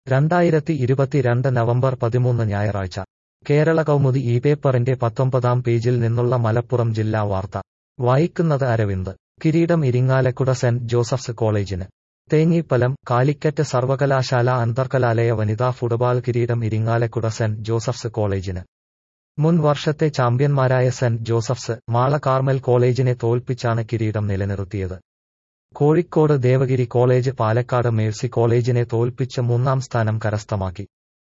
രണ്ടായിരത്തി ഇരുപത്തിരണ്ട് നവംബർ പതിമൂന്ന് ഞായറാഴ്ച കേരള കൗമുദി ഈ പേപ്പറിന്റെ പത്തൊമ്പതാം പേജിൽ നിന്നുള്ള മലപ്പുറം ജില്ലാ വാർത്ത വായിക്കുന്നത് അരവിന്ദ് കിരീടം ഇരിങ്ങാലക്കുട സെന്റ് ജോസഫ്സ് കോളേജിന് തേഞ്ഞിപ്പലം കാലിക്കറ്റ് സർവകലാശാല അന്തർകലാലയ വനിതാ ഫുട്ബോൾ കിരീടം ഇരിങ്ങാലക്കുട സെന്റ് ജോസഫ്സ് കോളേജിന് മുൻ വർഷത്തെ ചാമ്പ്യന്മാരായ സെന്റ് ജോസഫ്സ് മാള കാർമൽ കോളേജിനെ തോൽപ്പിച്ചാണ് കിരീടം നിലനിർത്തിയത് കോഴിക്കോട് ദേവഗിരി കോളേജ് പാലക്കാട് മേഴ്സി കോളേജിനെ തോൽപ്പിച്ച് മൂന്നാം സ്ഥാനം കരസ്ഥമാക്കി